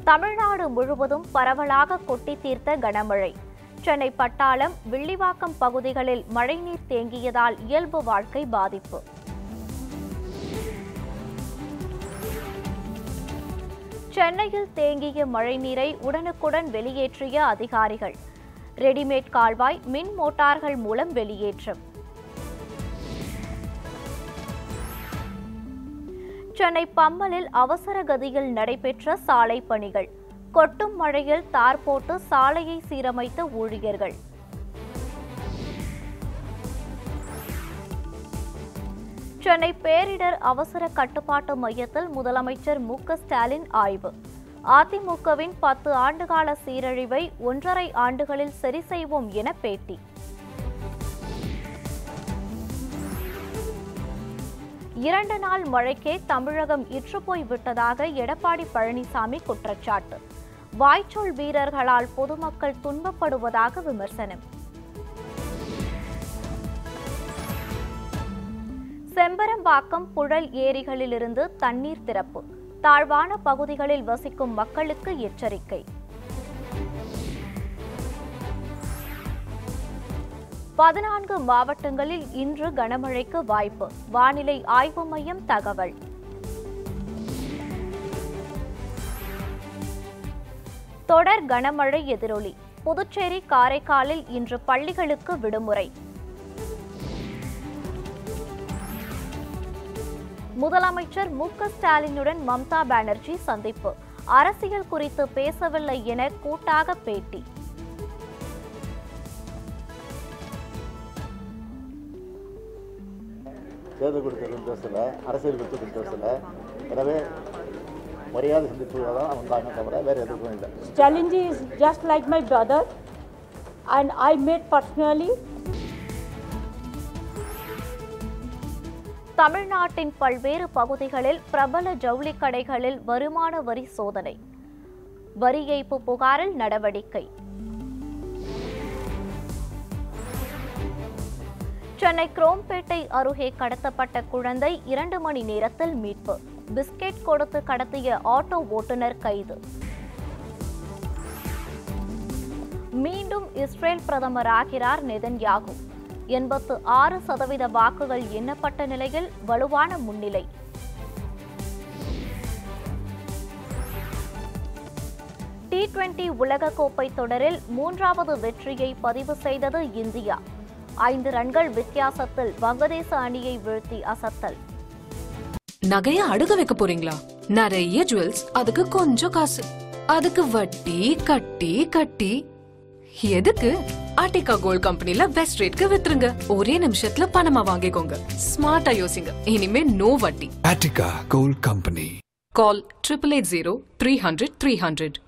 தமிழ்நாடு முழுவதும் பரவலாக கொட்டி தீர்த்த கனமழை சென்னை பட்டாளம் வில்லிவாக்கம் பகுதிகளில் மழைநீர் தேங்கியதால் இயல்பு வாழ்க்கை பாதிப்பு சென்னையில் தேங்கிய மழைநீரை உடனுக்குடன் வெளியேற்றிய அதிகாரிகள் ரெடிமேட் கால்வாய் மின் மோட்டார்கள் மூலம் வெளியேற்றம் சென்னை பம்மலில் அவசர கதியில் நடைபெற்ற சாலை பணிகள் கொட்டும் மழையில் தார் போட்டு சாலையை சீரமைத்த ஊழியர்கள் சென்னை பேரிடர் அவசர கட்டுப்பாட்டு மையத்தில் முதலமைச்சர் மு க ஸ்டாலின் ஆய்வு அதிமுகவின் பத்து ஆண்டுகால சீரழிவை ஒன்றரை ஆண்டுகளில் சரி செய்வோம் என பேட்டி இரண்டு நாள் மழைக்கே தமிழகம் இற்றுப்போய் விட்டதாக எடப்பாடி பழனிசாமி குற்றச்சாட்டு வாய்ச்சொல் வீரர்களால் பொதுமக்கள் துன்பப்படுவதாக விமர்சனம் செம்பரம்பாக்கம் புழல் ஏரிகளிலிருந்து தண்ணீர் திறப்பு தாழ்வான பகுதிகளில் வசிக்கும் மக்களுக்கு எச்சரிக்கை பதினான்கு மாவட்டங்களில் இன்று கனமழைக்கு வாய்ப்பு வானிலை ஆய்வு மையம் தகவல் தொடர் கனமழை எதிரொலி புதுச்சேரி காரைக்காலில் இன்று பள்ளிகளுக்கு விடுமுறை முதலமைச்சர் மு க ஸ்டாலினுடன் மம்தா பானர்ஜி சந்திப்பு அரசியல் குறித்து பேசவில்லை என கூட்டாக பேட்டி தேர்தல் கொடுத்ததும் பேசலை அரசியல் கொடுத்ததும் பேசலை எனவே மரியாதை சந்திப்பு தான் வந்தாங்க தவிர வேறு எதுவும் இல்லை Chalenji is just like my brother, and I met personally. தமிழ்நாட்டின் பல்வேறு பகுதிகளில் பிரபல ஜவுளி கடைகளில் வருமான வரி சோதனை வரி ஏய்ப்பு புகாரில் நடவடிக்கை சென்னை குரோம்பேட்டை அருகே கடத்தப்பட்ட குழந்தை இரண்டு மணி நேரத்தில் மீட்பு பிஸ்கெட் கொடுத்து கடத்திய ஆட்டோ ஓட்டுநர் கைது மீண்டும் இஸ்ரேல் பிரதமராகிறார் நெதன்யாகு எண்பத்து ஆறு சதவீத வாக்குகள் எண்ணப்பட்ட நிலையில் வலுவான முன்னிலை டி டுவெண்டி உலகக்கோப்பை தொடரில் மூன்றாவது வெற்றியை பதிவு செய்தது இந்தியா ஐந்து ரன்கள் வித்தியாசத்தில் வங்கதேச அணியை வீழ்த்தி அசத்தல் நகைய அடுக வைக்க போறீங்களா நிறைய ஜுவல்ஸ் அதுக்கு கொஞ்சம் காசு அதுக்கு வட்டி கட்டி கட்டி எதுக்கு ஆர்டிகா கோல்ட் கம்பெனில பெஸ்ட் ரேட்க்கு வித்துருங்க ஒரே நிமிஷத்துல பணமா வாங்கிக்கோங்க ஸ்மார்ட்டா யோசிங்க இனிமே நோ வட்டி Attica Gold Company. Call triple eight zero three hundred three hundred